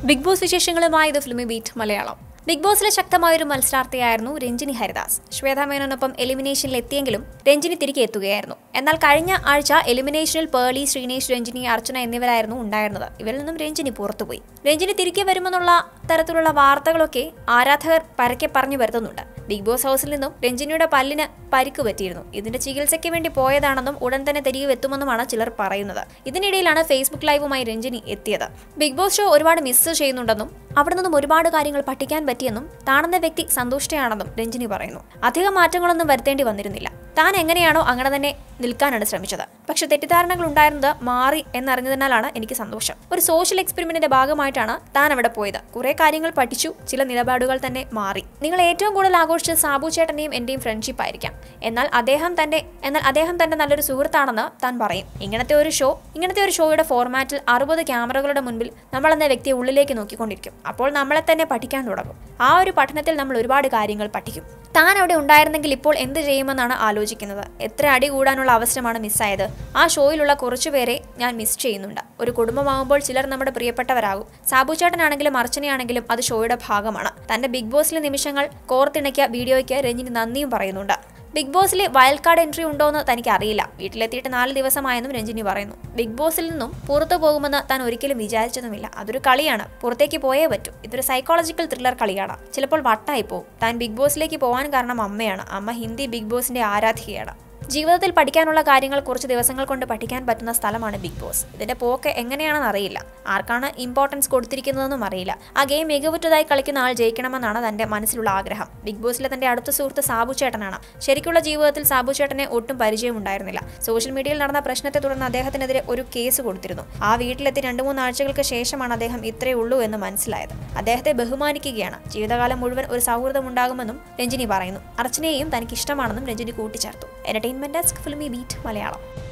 big Boss വിശേഷങ്ങളുമായി ഇത് Filmibeat Malayalam Big ബോസിലെ ശക്തമായൊരു മത്സരാർത്ഥിയായിരുന്നു രഞ്ജിനി ഹരിദാസ് ശ്വേത മേനോനൊപ്പം എലിമിനേഷനിൽ എത്തിയെങ്കിലും രഞ്ജിനി തിരികെ എത്തുകയായിരുന്നു എന്നാൽ കഴിഞ്ഞ ആഴ്ച എലിമിനേഷനിൽ പേളി ശ്രീനേഷ് രഞ്ജിനി അർച്ചന എന്നിവരായിരുന്നു ഉണ്ടായിരുന്നത് ഇവരിൽ നിന്നും രഞ്ജിനി പുറത്തുപോയി രഞ്ജിനി തിരികെ വരുമെന്നുള്ള തരത്തിലുള്ള വാർത്തകളൊക്കെ ആരാധകർ പരക്കെ പറഞ്ഞു വരുത്തുന്നുണ്ട് ബിഗ് ബോസ് ഹൗസിൽ നിന്നും രഞ്ജിനിയുടെ പല്ലിന് പരിക്ക് പറ്റിയിരുന്നു ഇതിന്റെ ചികിത്സയ്ക്ക് വേണ്ടി പോയതാണെന്നും ഉടൻ തന്നെ തിരികെ എത്തുമെന്നുമാണ് ചിലർ പറയുന്നത് ഇതിനിടയിലാണ് ഫേസ്ബുക്ക് ലൈവുമായി രഞ്ജിനി എത്തിയത് ബിഗ് ബോസ് ഷോ ഒരുപാട് മിസ് ചെയ്യുന്നുണ്ടെന്നും അവിടെ നിന്നും ഒരുപാട് കാര്യങ്ങൾ പഠിക്കാൻ പറ്റിയെന്നും താണെന്ന വ്യക്തി സന്തുഷ്ടയാണെന്നും രഞ്ജിനി പറയുന്നു അധികം മാറ്റങ്ങളൊന്നും വരുത്തേണ്ടി വന്നിരുന്നില്ല താൻ എങ്ങനെയാണോ അങ്ങനെ തന്നെ നിൽക്കാനാണ് ശ്രമിച്ചത് പക്ഷെ തെറ്റിദ്ധാരണകൾ ഉണ്ടായിരുന്നത് മാറി എന്നറിഞ്ഞതിനാലാണ് എനിക്ക് സന്തോഷം ഒരു സോഷ്യൽ എക്സ്പെരിമെന്റിന്റെ ഭാഗമായിട്ടാണ് താൻ അവിടെ പോയത് കുറെ കാര്യങ്ങൾ പഠിച്ചു ചില നിലപാടുകൾ തന്നെ മാറി നിങ്ങൾ ഏറ്റവും കൂടുതൽ ആഘോഷിച്ചത് സാബു ചേട്ടന്റെയും എന്റെയും ഫ്രണ്ട്ഷിപ്പ് ആയിരിക്കാം എന്നാൽ അദ്ദേഹം തന്റെ എന്നാൽ അദ്ദേഹം തന്റെ നല്ലൊരു സുഹൃത്താണെന്ന് താൻ പറയും ഇങ്ങനത്തെ ഒരു ഷോ ഇങ്ങനത്തെ ഒരു ഷോയുടെ ഫോർമാറ്റിൽ അറുപത് ക്യാമറകളുടെ മുൻപിൽ നമ്മൾ എന്ന വ്യക്തിയെ ഉള്ളിലേക്ക് നോക്കിക്കൊണ്ടിരിക്കും അപ്പോൾ നമ്മളെ തന്നെ പഠിക്കാൻ തുടങ്ങും ആ ഒരു പഠനത്തിൽ നമ്മൾ ഒരുപാട് കാര്യങ്ങൾ പഠിക്കും താൻ അവിടെ ഉണ്ടായിരുന്നെങ്കിൽ ഇപ്പോൾ എന്ത് ചെയ്യുമെന്നാണ് ആലോചിക്കുന്നത് എത്ര അടി കൂടാനുള്ള അവസരമാണ് മിസ്സായത് ആ ഷോയിലുള്ള കുറച്ചുപേരെ ഞാൻ മിസ് ചെയ്യുന്നുണ്ട് ഒരു കുടുംബമാകുമ്പോൾ ചിലർ നമ്മുടെ പ്രിയപ്പെട്ടവരാകും സാബു ചേട്ടനാണെങ്കിലും അർച്ചനയാണെങ്കിലും അത് ഷോയുടെ ഭാഗമാണ് തന്റെ ബിഗ് ബോസിലെ നിമിഷങ്ങൾ കോർത്തിണക്കിയ വീഡിയോയ്ക്ക് രഞ്ജിനി നന്ദിയും പറയുന്നുണ്ട് ബിഗ് ബോസിലെ വൈൽഡ് കാർഡ് എൻട്രി ഉണ്ടോ എന്ന് തനിക്ക് അറിയില്ല വീട്ടിലെത്തിയിട്ട് നാല് ദിവസമായെന്നും രഞ്ജിനി പറയുന്നു ബിഗ് ബോസിൽ നിന്നും പുറത്തു പോകുമെന്ന് താൻ ഒരിക്കലും വിചാരിച്ചതുമില്ല അതൊരു കളിയാണ് പുറത്തേക്ക് പോയേ പറ്റൂ ഇതൊരു സൈക്കോളജിക്കൽ ത്രില്ലർ കളിയാണ് ചിലപ്പോൾ വട്ടായി പോകും താൻ ബിഗ് ബോസിലേക്ക് പോകാൻ കാരണം അമ്മയാണ് അമ്മ ഹിന്ദി ബിഗ് ബോസിന്റെ ആരാധികയാണ് ജീവിതത്തിൽ പഠിക്കാനുള്ള കാര്യങ്ങൾ കുറച്ച് ദിവസങ്ങൾ കൊണ്ട് പഠിക്കാൻ പറ്റുന്ന സ്ഥലമാണ് ബിഗ് ബോസ് ഇതിന്റെ പോക്ക് എങ്ങനെയാണെന്ന് അറിയില്ല ആർക്കാണ് ഇമ്പോർട്ടൻസ് കൊടുത്തിരിക്കുന്നതെന്നും അറിയില്ല ആ ഗെയിം മികവുറ്റതായി കളിക്കുന്ന ആൾ ജയിക്കണമെന്നാണ് തന്റെ മനസ്സിലുള്ള ആഗ്രഹം ബിഗ് ബോസിലെ തന്റെ അടുത്ത സുഹൃത്ത് സാബു ചേട്ടനാണ് ശരിക്കുള്ള ജീവിതത്തിൽ സാബു ചേട്ടനെ ഒട്ടും പരിചയമുണ്ടായിരുന്നില്ല സോഷ്യൽ മീഡിയയിൽ നടന്ന പ്രശ്നത്തെ തുടർന്ന് അദ്ദേഹത്തിനെതിരെ ഒരു കേസ് കൊടുത്തിരുന്നു ആ വീട്ടിലെത്തി രണ്ടു മൂന്ന് ആഴ്ചകൾക്ക് ശേഷമാണ് അദ്ദേഹം ഇത്രയേ ഉള്ളൂ എന്ന് മനസ്സിലായത് അദ്ദേഹത്തെ ബഹുമാനിക്കുകയാണ് ജീവിതകാലം മുഴുവൻ ഒരു സൗഹൃദം ഉണ്ടാകുമെന്നും രഞ്ജിനി പറയുന്നു അർച്ചനയെയും തനിക്ക് ഇഷ്ടമാണെന്നും രഞ്ജിനി കൂട്ടിച്ചേർത്തു entertainment desk Filmibeat Malayalam